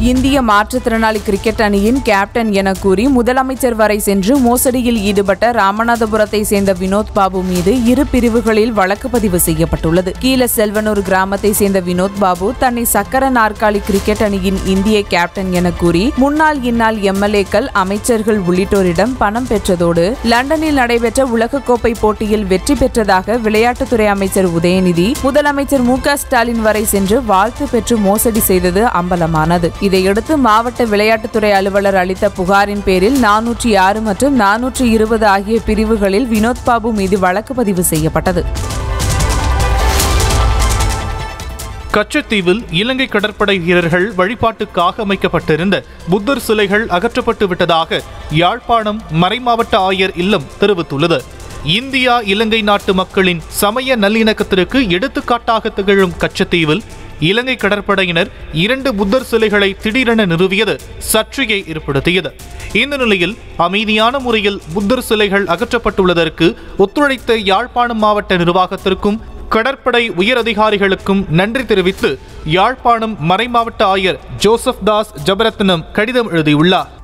இந்திய மாற்றுத்திறனாளி கிரிக்கெட் அணியின் கேப்டன் என கூறி முதலமைச்சர் வரை சென்று மோசடியில் ஈடுபட்ட ராமநாதபுரத்தை சேர்ந்த வினோத் பாபு மீது இரு பிரிவுகளில் வழக்கு பதிவு செய்யப்பட்டுள்ளது கீழ செல்வனூர் கிராமத்தை சேர்ந்த வினோத் பாபு தன்னை சக்கர நாற்காலி கிரிக்கெட் அணியின் இந்திய கேப்டன் என கூறி முன்னாள் இந்நாள் எம்எல்ஏக்கள் அமைச்சர்கள் உள்ளிட்டோரிடம் பணம் பெற்றதோடு லண்டனில் நடைபெற்ற உலகக்கோப்பை போட்டியில் வெற்றி பெற்றதாக விளையாட்டுத்துறை அமைச்சர் உதயநிதி முதலமைச்சர் மு க ஸ்டாலின் வரை சென்று வாழ்த்து பெற்று மோசடி செய்தது அம்பலமானது இதையடுத்து மாவட்ட விளையாட்டுத்துறை அலுவலர் அளித்த புகாரின் பேரில் நானூற்றி ஆறு மற்றும் நானூற்றி இருபது ஆகிய பிரிவுகளில் வினோத் பாபு மீது வழக்கு பதிவு செய்யப்பட்டது கச்சத்தீவில் இலங்கை கடற்படை வீரர்கள் வழிபாட்டுக்காக அமைக்கப்பட்டிருந்த புத்தர் சிலைகள் அகற்றப்பட்டு விட்டதாக யாழ்ப்பாணம் மறைமாவட்ட ஆயர் இல்லம் தெரிவித்துள்ளது இந்தியா இலங்கை நாட்டு மக்களின் சமய நல்லிணக்கத்திற்கு எடுத்துக்காட்டாக திகழும் கச்சத்தீவில் இலங்கை கடற்படையினர் இரண்டு புத்தர் சிலைகளை திடீரென நிறுவியது சர்ச்சையை ஏற்படுத்தியது இந்த நிலையில் அமைதியான முறையில் புத்தர் சிலைகள் அகற்றப்பட்டுள்ளதற்கு ஒத்துழைத்த யாழ்ப்பாணம் மாவட்ட நிர்வாகத்திற்கும் கடற்படை உயர் அதிகாரிகளுக்கும் நன்றி தெரிவித்து யாழ்ப்பாணம் மறைமாவட்ட ஆயர் ஜோசப் தாஸ் ஜபரத்னம் கடிதம் எழுதியுள்ளார்